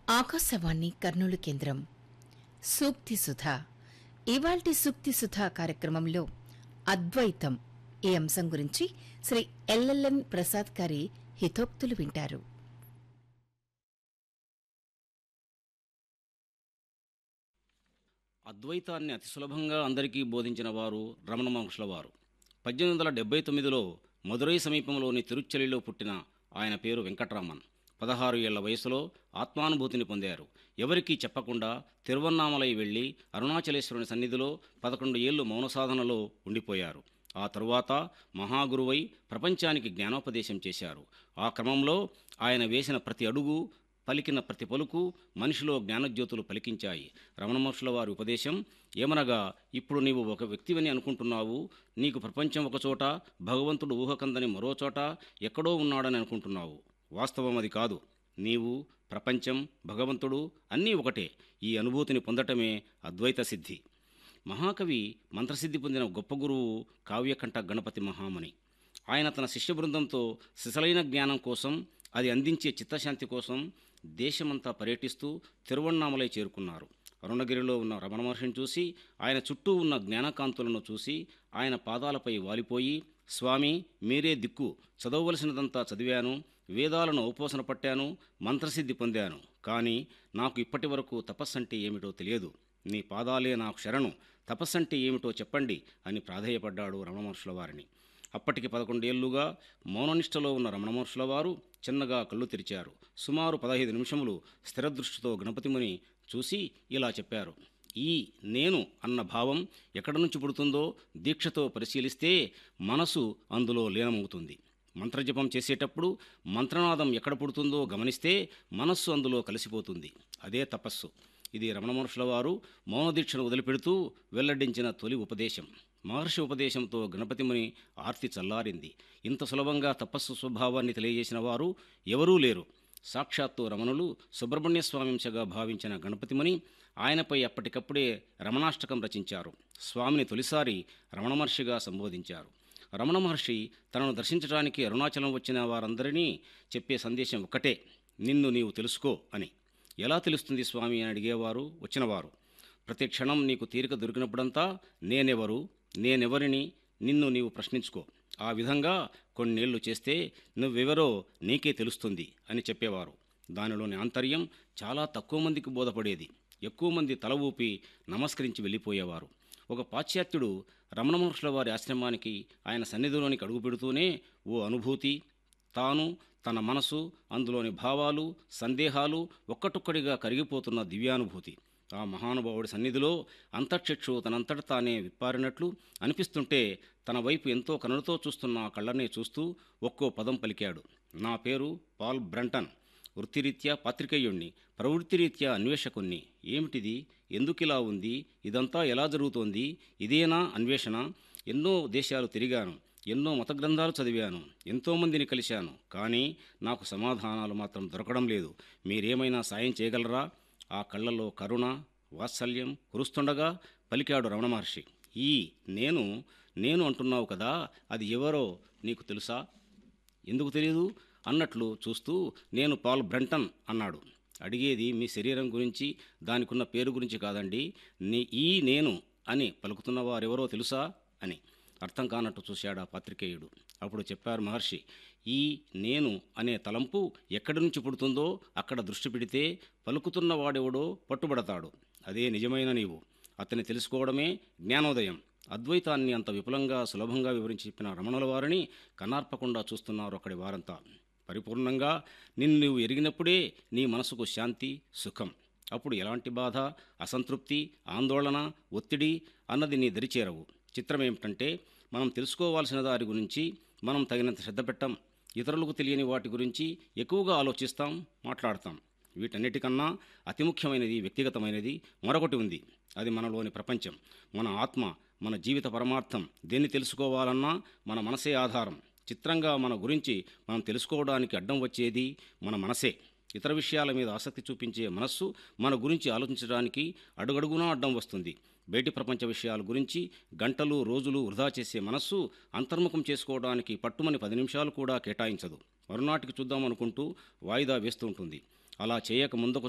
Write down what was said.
ఆకాశవాణి కర్నూలు కేంద్రం సూక్తి సుధ ఇవాల్టి సూక్తి సుధ కార్యక్రమంలో అద్వైతం ఈ అంశం గురించి శ్రీ ఎల్ఎల్ఎన్ ప్రసాద్ గారి హితోక్తులు వింటారు అద్వైతాన్ని అతి సులభంగా అందరికీ బోధించిన వారు రమణ మహర్షుల వారు పద్దెనిమిది వందల డెబ్బై తొమ్మిదిలో మదురై సమీపంలోని తిరుచ్చలిలో పుట్టిన ఆయన పేరు వెంకట్రామన్ పదహారు ఏళ్ల వయసులో ఆత్మానుభూతిని పొందారు ఎవరికీ చెప్పకుండా తిరువన్నామలై వెళ్లి అరుణాచలేశ్వరుని సన్నిధిలో పదకొండు ఏళ్లు మౌన సాధనలో ఉండిపోయారు ఆ తరువాత మహాగురువై ప్రపంచానికి జ్ఞానోపదేశం చేశారు ఆ క్రమంలో ఆయన వేసిన ప్రతి అడుగు పలికిన ప్రతి పలుకు మనిషిలో జ్ఞానజ్యోతులు పలికించాయి రమణ మహర్షుల వారి ఉపదేశం ఏమనగా ఇప్పుడు నీవు ఒక వ్యక్తివని అనుకుంటున్నావు నీకు ప్రపంచం ఒక చోట భగవంతుడు ఊహకందని మరో చోట ఎక్కడో ఉన్నాడని అనుకుంటున్నావు వాస్తవం అది కాదు నీవు ప్రపంచం భగవంతుడు అన్నీ ఒకటే ఈ అనుభూతిని పొందటమే అద్వైత సిద్ధి మహాకవి మంత్రసిద్ధి పొందిన గొప్ప గురువు కావ్యకంఠ గణపతి మహాముని ఆయన తన శిష్య బృందంతో సిసలైన జ్ఞానం కోసం అది అందించే చిత్తశాంతి కోసం దేశమంతా పర్యటిస్తూ తిరువണ്ണామలై చేరుకున్నారు అరుణగిరిలో ఉన్న రమణ మహర్షిని చూసి ఆయన చుట్టూ ఉన్న జ్ఞానకాంతులను చూసి ఆయన పాదాలపై వాలిపోయి స్వామి మీరే దిక్కు చదవవలసినదంతా చదివాను వేదాలను ఔపోసన పట్టాను మంత్రసిద్ధి పొందాను కానీ నాకు ఇప్పటి వరకు తపస్సంటే ఏమిటో తెలియదు నీ పాదాలే నాకు శరణు తపస్సంటే ఏమిటో చెప్పండి అని ప్రాధేయపడ్డాడు రమణ మహర్షుల వారిని అప్పటికి పదకొండేళ్లుగా మౌననిష్టలో ఉన్న రమణ మహర్షుల వారు చిన్నగా కళ్ళు తెరిచారు సుమారు పదహైదు నిమిషములు స్థిరదృష్టితో గణపతిముని చూసి ఇలా చెప్పారు ఈ నేను అన్న భావం ఎక్కడి నుంచి పుడుతుందో దీక్షతో పరిశీలిస్తే మనసు అందులో లీనమవుతుంది మంత్రజపం చేసేటప్పుడు మంత్రనాదం ఎక్కడ పుడుతుందో గమనిస్తే మనస్సు అందులో కలిసిపోతుంది అదే తపస్సు ఇది రమణ మహర్షుల వారు మౌనదీక్షను వదిలిపెడుతూ వెల్లడించిన తొలి ఉపదేశం మహర్షి ఉపదేశంతో గణపతిముని ఆర్తి చల్లారింది ఇంత సులభంగా తపస్సు స్వభావాన్ని తెలియజేసిన వారు ఎవరూ లేరు సాక్షాత్తు రమణులు సుబ్రహ్మణ్య స్వామింశగా భావించిన గణపతిముని ఆయనపై అప్పటికప్పుడే రమణాష్టకం రచించారు స్వామిని తొలిసారి రమణ మహర్షిగా సంబోధించారు రమణ మహర్షి తనను దర్శించడానికి అరుణాచలం వచ్చిన వారందరినీ చెప్పే సందేశం ఒకటే నిన్ను నీవు తెలుసుకో అని ఎలా తెలుస్తుంది స్వామి అని అడిగేవారు వచ్చినవారు ప్రతి క్షణం నీకు తీరిక దొరికినప్పుడంతా నేనెవరు నేనెవరిని నిన్ను నీవు ప్రశ్నించుకో ఆ విధంగా కొన్నేళ్లు చేస్తే నువ్వెవరో నీకే తెలుస్తుంది అని చెప్పేవారు దానిలోని ఆంతర్యం చాలా తక్కువ మందికి బోధపడేది ఎక్కువ మంది తల ఊపి నమస్కరించి వెళ్ళిపోయేవారు ఒక పాశ్చాత్యుడు రమణ మహర్షుల వారి ఆశ్రమానికి ఆయన సన్నిధిలోనికి అడుగుపెడుతూనే ఓ అనుభూతి తాను తన మనసు అందులోని భావాలు సందేహాలు ఒక్కటొక్కడిగా కరిగిపోతున్న దివ్యానుభూతి ఆ మహానుభావుడి సన్నిధిలో అంతర్చక్షు తనంతట తానే విప్పారినట్లు అనిపిస్తుంటే తన వైపు ఎంతో కనులతో చూస్తున్న ఆ కళ్ళనే చూస్తూ ఒక్కో పదం పలికాడు నా పేరు పాల్ బ్రంటన్ వృత్తిరీత్యా పాత్రికేయుణ్ణి ప్రవృత్తిరీత్యా అన్వేషకుణ్ణి ఏమిటిది ఎందుకిలా ఉంది ఇదంతా ఎలా జరుగుతోంది ఇదేనా అన్వేషణ ఎన్నో దేశాలు తిరిగాను ఎన్నో మత గ్రంథాలు చదివాను ఎంతోమందిని కలిశాను కానీ నాకు సమాధానాలు మాత్రం దొరకడం లేదు మీరేమైనా సాయం చేయగలరా ఆ కళ్ళలో కరుణ వాత్సల్యం కురుస్తుండగా పలికాడు రమణ మహర్షి ఈ నేను నేను అంటున్నావు కదా అది ఎవరో నీకు తెలుసా ఎందుకు తెలియదు అన్నట్లు చూస్తూ నేను పాల్ బ్రంటన్ అన్నాడు అడిగేది మీ శరీరం గురించి దానికున్న పేరు గురించి కాదండి నీ ఈ నేను అని పలుకుతున్న వారెవరో తెలుసా అని అర్థం కానట్టు చూశాడు ఆ పాత్రికేయుడు అప్పుడు చెప్పారు మహర్షి ఈ నేను అనే తలంపు ఎక్కడి నుంచి పుడుతుందో అక్కడ దృష్టి పెడితే పలుకుతున్న వాడెవడో పట్టుబడతాడు అదే నిజమైన నీవు అతన్ని తెలుసుకోవడమే జ్ఞానోదయం అద్వైతాన్ని అంత విపులంగా సులభంగా వివరించి చెప్పిన రమణుల వారిని కన్నార్పకుండా చూస్తున్నారు అక్కడి వారంతా పరిపూర్ణంగా నిన్ను నీవు ఎరిగినప్పుడే నీ మనసుకు శాంతి సుఖం అప్పుడు ఎలాంటి బాధ అసంతృప్తి ఆందోళన ఒత్తిడి అన్నది నీ దరిచేరవు చిత్రం ఏమిటంటే మనం తెలుసుకోవాల్సిన దారి గురించి మనం తగినంత శ్రద్ధ పెట్టం ఇతరులకు తెలియని వాటి గురించి ఎక్కువగా ఆలోచిస్తాం మాట్లాడతాం వీటన్నిటికన్నా అతి ముఖ్యమైనది వ్యక్తిగతమైనది మరొకటి ఉంది అది మనలోని ప్రపంచం మన ఆత్మ మన జీవిత పరమార్థం దేన్ని తెలుసుకోవాలన్నా మన మనసే ఆధారం చిత్రంగా మన గురించి మనం తెలుసుకోవడానికి అడ్డం వచ్చేది మన మనసే ఇతర విషయాల మీద ఆసక్తి చూపించే మనస్సు మన గురించి ఆలోచించడానికి అడుగడుగునా అడ్డం వస్తుంది బయటి ప్రపంచ విషయాల గురించి గంటలు రోజులు వృధా చేసే మనస్సు అంతర్ముఖం చేసుకోవడానికి పట్టుమని పది నిమిషాలు కూడా కేటాయించదు మరునాటికి చూద్దామనుకుంటూ వాయిదా వేస్తూ ఉంటుంది అలా చేయక ముందుకు